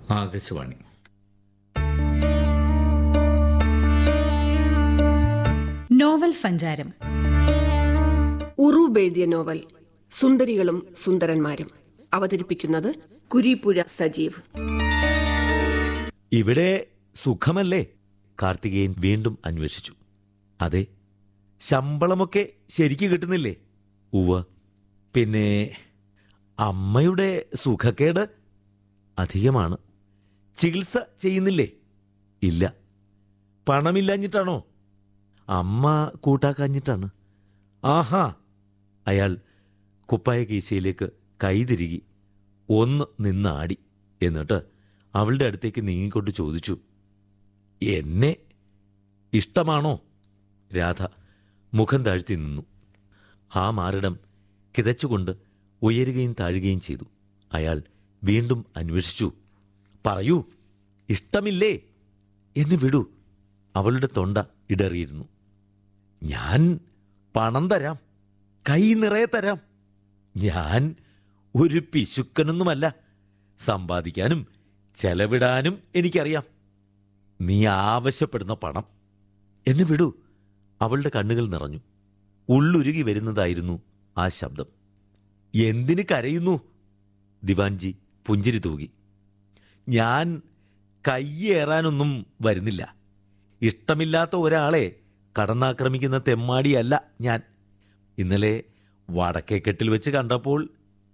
Akashvani novel സഞ്ചാരം ഉറൂബ് എഴുതിയ novel സുന്ദരികളും സുന്ദരന്മാരും അവതരിപ്പിക്കുന്നത് കുരീപ്പുഴ സജീവ് ഇവിടെ സുഖമല്ലേ കാർത്തികേയൻ വീണ്ടും അന്വേഷിച്ചു അതെ ശമ്പളമൊക്കെ ശരിക്ക് കിട്ടുന്നില്ലേ ഉവ്വ പിന്നെ അമ്മയുടെ സുഖക്കേട് അധികമാണ് ചികിത്സ ചെയ്യുന്നില്ലേ ഇല്ല പണമില്ലാഞ്ഞിട്ടാണോ അമ്മ കൂട്ടാക്കാഞ്ഞിട്ടാണ് ആഹാ അയാൾ കുപ്പായ കീശയിലേക്ക് കൈതിരുകി ഒന്ന് നിന്നാടി എന്നിട്ട് അവളുടെ അടുത്തേക്ക് നീങ്ങിക്കൊണ്ട് ചോദിച്ചു എന്നെ ഇഷ്ടമാണോ രാധ മുഖം താഴ്ത്തി നിന്നു ആ മാറിടം കിതച്ചുകൊണ്ട് ഉയരുകയും താഴുകയും ചെയ്തു അയാൾ വീണ്ടും അന്വേഷിച്ചു പറയൂ ഇഷ്ടമില്ലേ എന്നെ വിടൂ അവളുടെ തൊണ്ട ഇടറിയിരുന്നു ഞാൻ പണം തരാം കൈ നിറയെ തരാം ഞാൻ ഒരു പിശുക്കനൊന്നുമല്ല സമ്പാദിക്കാനും ചെലവിടാനും എനിക്കറിയാം നീ ആവശ്യപ്പെടുന്ന പണം എന്നെ വിടൂ അവളുടെ കണ്ണുകൾ നിറഞ്ഞു ഉള്ളുരുകി വരുന്നതായിരുന്നു ആ ശബ്ദം എന്തിന് കരയുന്നു ദിവാൻജി പുഞ്ചിരി തൂകി ഞാൻ കയ്യേറാനൊന്നും വരുന്നില്ല ഇഷ്ടമില്ലാത്ത ഒരാളെ കടന്നാക്രമിക്കുന്ന തെമ്മാടിയല്ല ഞാൻ ഇന്നലെ വടക്കേക്കെട്ടിൽ വെച്ച് കണ്ടപ്പോൾ